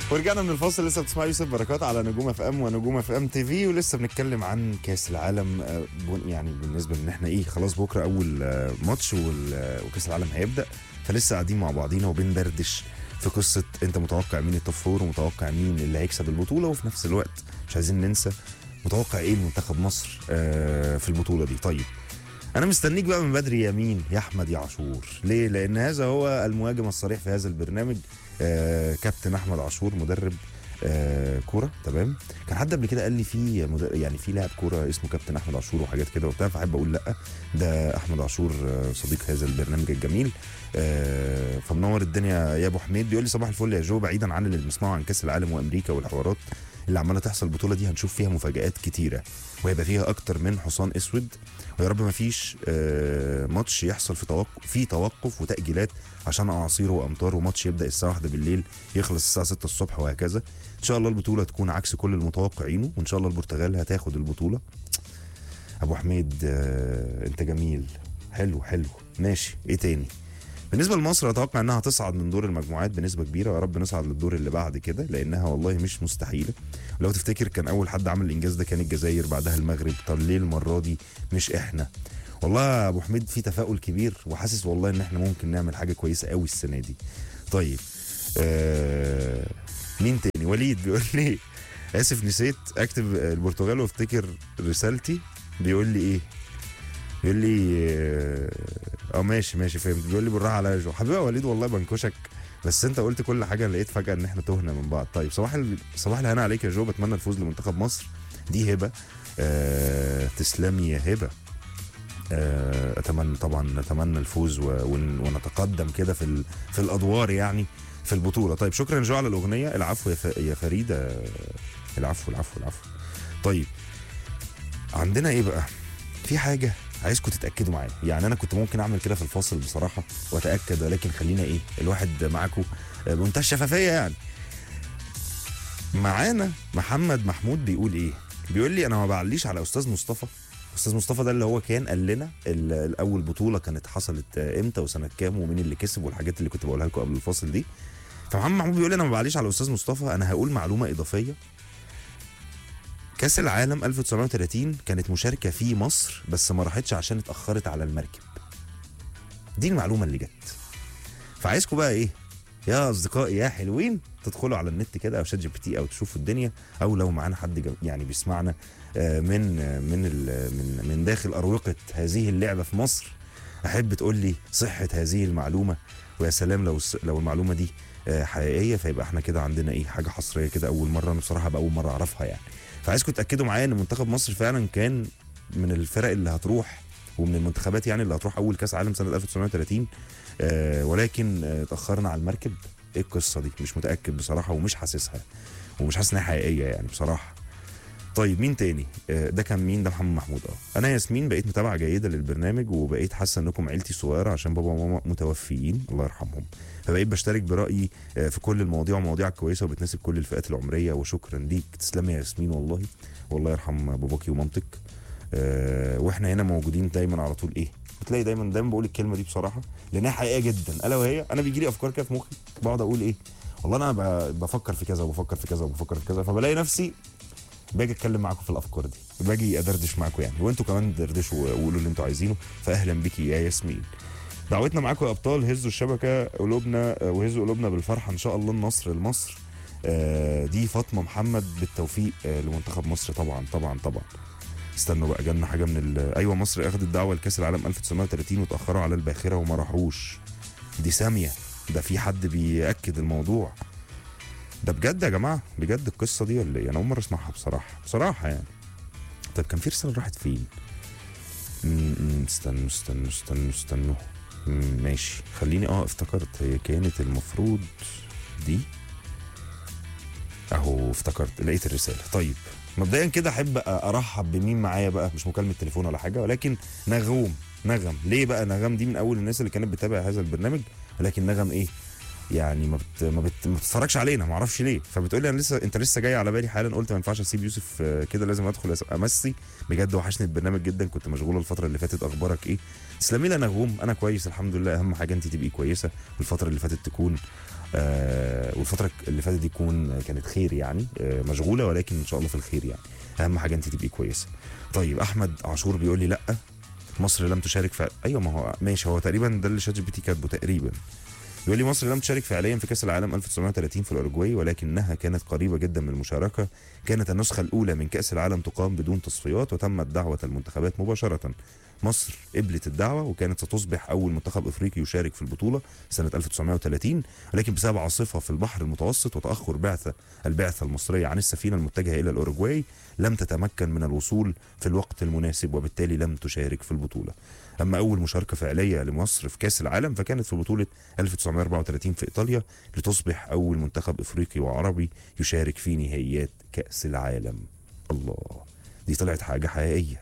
ورجعنا من الفاصل لسه بتسمع يوسف بركات على نجوم اف ام ونجوم اف ام تي في ولسه بنتكلم عن كاس العالم آه، بن- يعني بالنسبه ان احنا ايه خلاص بكره اول آه، ماتش وال- آه، وكاس العالم هيبدا فلسه قاعدين مع بعضينا وبندردش في قصه انت متوقع مين التوب فور ومتوقع مين اللي هيكسب البطوله وفي نفس الوقت مش عايزين ننسى متوقع ايه لمنتخب مصر آه، في البطوله دي طيب انا مستنيك بقى من بدري يا مين يا احمد يا عاشور ليه لان هذا هو المهاجم الصريح في هذا البرنامج آه كابتن احمد عاشور مدرب آه كوره تمام كان حد قبل كده قال لي في مدر... يعني في لاعب كوره اسمه كابتن احمد عاشور وحاجات كده وبتاع فاحب اقول لا ده احمد عاشور آه، صديق هذا البرنامج الجميل آه فمنور الدنيا يا ابو حميد بيقول لي صباح الفل يا جو بعيدا عن اللي بنسمعه عن كاس العالم وامريكا والحوارات اللي عماله تحصل البطوله دي هنشوف فيها مفاجات كتيره وهيبقى فيها اكتر من حصان اسود ويا رب ما فيش آه، ماتش يحصل في توقف في توقف وتاجيلات عشان اعاصير وامطار وماتش يبدا الساعه 1 بالليل يخلص الساعه 6 الصبح وهكذا ان شاء الله البطوله تكون عكس كل المتوقعينه وان شاء الله البرتغال هتاخد البطوله ابو حميد آه، انت جميل حلو حلو ماشي ايه تاني بالنسبه لمصر اتوقع انها تصعد من دور المجموعات بنسبه كبيره ويا رب نصعد للدور اللي بعد كده لانها والله مش مستحيله لو تفتكر كان اول حد عمل الانجاز ده كان الجزائر بعدها المغرب طب ليه المره دي مش احنا والله يا ابو حميد في تفاؤل كبير وحاسس والله ان احنا ممكن نعمل حاجه كويسه قوي السنه دي طيب آه مين تاني وليد بيقول لي اسف نسيت اكتب البرتغال وافتكر رسالتي بيقول لي ايه بيقول لي اه آه، ماشي ماشي فهمت بيقول لي بالراحه عليا يا جو حبيبي يا وليد والله بنكشك بس انت قلت كل حاجه لقيت فجاه ان احنا تهنا من بعض طيب صباح ال... صباح الهنا عليك يا جو بتمنى الفوز لمنتخب مصر دي هبه آه تسلمي يا هبه آه اتمنى طبعا نتمنى الفوز و... ون... ونتقدم كده في ال... في الادوار يعني في البطوله طيب شكرا يا جو على الاغنيه العفو يا, ف... يا فريده العفو العفو العفو طيب عندنا ايه بقى في حاجه عايزكم تتاكدوا معايا يعني انا كنت ممكن اعمل كده في الفاصل بصراحه واتاكد ولكن خلينا ايه الواحد معاكم بمنتهى الشفافيه يعني معانا محمد محمود بيقول ايه بيقول لي انا ما بعليش على استاذ مصطفى استاذ مصطفى ده اللي هو كان قال لنا ال- الاول بطوله كانت حصلت امتى وسنه كام ومين اللي كسب والحاجات اللي كنت بقولها لكم قبل الفاصل دي فمحمد محمود بيقول لي انا ما بعليش على استاذ مصطفى انا هقول معلومه اضافيه كاس العالم 1930 كانت مشاركه فيه مصر بس ما راحتش عشان اتاخرت على المركب دي المعلومه اللي جت فعايزكم بقى ايه يا اصدقائي يا حلوين تدخلوا على النت كده او شات جي بي تي او تشوفوا الدنيا او لو معانا حد جم- يعني بيسمعنا آه، من آه، من ال- من من داخل اروقه هذه اللعبه في مصر احب تقول لي صحه هذه المعلومه ويا سلام لو الس- لو المعلومه دي آه، حقيقيه فيبقى احنا كده عندنا ايه حاجه حصريه كده اول مره انا بصراحه باول مره اعرفها يعني فعايزكم تاكدوا معايا ان منتخب مصر فعلا كان من الفرق اللي هتروح ومن المنتخبات يعني اللي هتروح اول كاس عالم سنه 1930 آه ولكن آه، اتاخرنا على المركب ايه القصه دي مش متاكد بصراحه ومش حاسسها ومش حاسس انها حقيقيه يعني بصراحه طيب مين تاني آه، ده كان مين ده محمد محمود اه انا ياسمين بقيت متابعه جيده للبرنامج وبقيت حاسه انكم عيلتي الصغيره عشان بابا وماما متوفيين الله يرحمهم فبقيت بشترك برايي آه، في كل المواضيع ومواضيع كويسه وبتناسب كل الفئات العمريه وشكرا ليك تسلمي يا ياسمين والله والله يرحم باباكي ومامتك آه، واحنا هنا موجودين دايما على طول ايه بتلاقي دايما دايما بقول الكلمه دي بصراحه لانها حقيقيه جدا الا وهي انا بيجي لي افكار كده في مخي بقعد اقول ايه والله انا ب- بفكر في كذا وبفكر في كذا وبفكر في كذا فبلاقي نفسي باجي اتكلم معاكم في الافكار دي باجي ادردش معاكم يعني وانتوا كمان دردشوا وقولوا اللي انتوا عايزينه فاهلا بيكي يا ياسمين دعوتنا معاكم يا ابطال هزوا الشبكه قلوبنا وهزوا قلوبنا بالفرحه ان شاء الله النصر لمصر آه، دي فاطمه محمد بالتوفيق آه، لمنتخب مصر طبعا طبعا طبعا استنوا بقى جالنا حاجه من ال- ايوه مصر اخذت دعوه لكاس العالم 1930 وتاخروا على الباخره وما راحوش دي ساميه ده في حد بياكد الموضوع ده بجد يا جماعه بجد القصه دي ولا ايه انا اول مره اسمعها بصراحه بصراحه يعني طيب كان في رساله راحت فين م- م- استنوا استنوا استنوا استنوا م- ماشي خليني اه افتكرت هي كانت المفروض دي اهو افتكرت لقيت الرساله طيب مبدئيا كده احب ارحب بمين معايا بقى مش مكالمه تليفون ولا حاجه ولكن نغوم نغم ليه بقى نغم دي من اول الناس اللي كانت بتتابع هذا البرنامج ولكن نغم ايه يعني ما بت... ما, بت... ما بتتفرجش علينا ما اعرفش ليه فبتقول لي انا لسه انت لسه جاي على بالي حالا قلت ما ينفعش اسيب يوسف آه، كده لازم ادخل أس- امسي بجد وحشني البرنامج جدا كنت مشغوله الفتره اللي فاتت اخبارك ايه تسلمي لي يا نغوم انا كويس الحمد لله اهم حاجه انت تبقي كويسه والفتره اللي فاتت تكون آه والفتره اللي فاتت دي تكون كانت خير يعني آه مشغوله ولكن ان شاء الله في الخير يعني اهم حاجه انت تبقي كويسه طيب احمد عاشور بيقول لي لا مصر لم تشارك في ايوه ما هو ماشي هو تقريبا ده اللي شات جي بي تي كاتبه تقريبا يقول لي مصر لم تشارك فعليا في كاس العالم 1930 في الاوروجواي ولكنها كانت قريبه جدا من المشاركه كانت النسخه الاولى من كاس العالم تقام بدون تصفيات وتمت دعوه المنتخبات مباشره مصر قبلت الدعوه وكانت ستصبح اول منتخب افريقي يشارك في البطوله سنه 1930 ولكن بسبب عاصفه في البحر المتوسط وتاخر بعثه البعثه المصريه عن السفينه المتجهه الى الاوروجواي لم تتمكن من الوصول في الوقت المناسب وبالتالي لم تشارك في البطوله اما اول مشاركه فعليه لمصر في كاس العالم فكانت في بطوله 1934 في ايطاليا لتصبح اول منتخب افريقي وعربي يشارك في نهائيات كاس العالم الله دي طلعت حاجه حقيقيه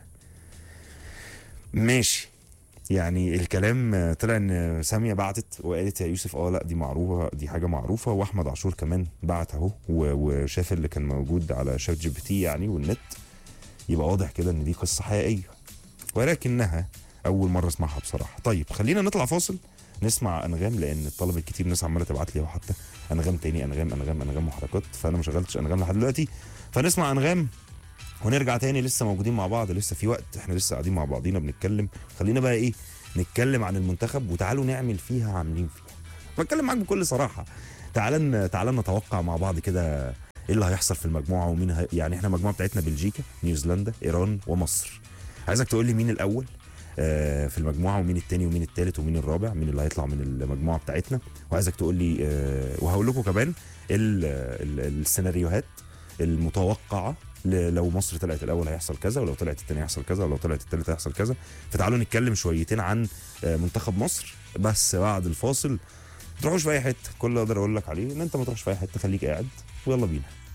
ماشي يعني الكلام طلع ان ساميه بعتت وقالت يا يوسف اه لا دي معروفه دي حاجه معروفه واحمد عاشور كمان بعت اهو و- وشاف اللي كان موجود على شات جي بي تي يعني والنت يبقى واضح كده ان دي قصه حقيقيه ولكنها اول مره اسمعها بصراحه طيب خلينا نطلع فاصل نسمع انغام لان الطلبه كتير ناس عماله تبعت لي اهو حتى انغام تاني انغام انغام انغام وحركات فانا ما شغلتش انغام لحد دلوقتي فنسمع انغام ونرجع تاني لسه موجودين مع بعض لسه في وقت احنا لسه قاعدين مع بعضينا بنتكلم خلينا بقى ايه نتكلم عن المنتخب وتعالوا نعمل فيها عاملين فيها بتكلم معاك بكل صراحه تعال تعال نتوقع مع بعض كده ايه اللي هيحصل في المجموعه ومين هي... يعني احنا المجموعه بتاعتنا بلجيكا نيوزيلندا ايران ومصر عايزك تقول لي مين الاول آه، في المجموعه ومين التاني ومين التالت ومين الرابع مين اللي هيطلع من المجموعه بتاعتنا وعايزك تقول لي آه، وهقول لكم كمان ال- ال- السيناريوهات المتوقعه ل- لو مصر طلعت الاول هيحصل كذا ولو طلعت الثاني هيحصل كذا ولو طلعت الثالث هيحصل كذا فتعالوا نتكلم شويتين عن آه، منتخب مصر بس بعد الفاصل ما تروحوش في اي حته كل اللي اقدر اقول لك عليه ان انت ما تروحش في اي حته خليك قاعد ويلا بينا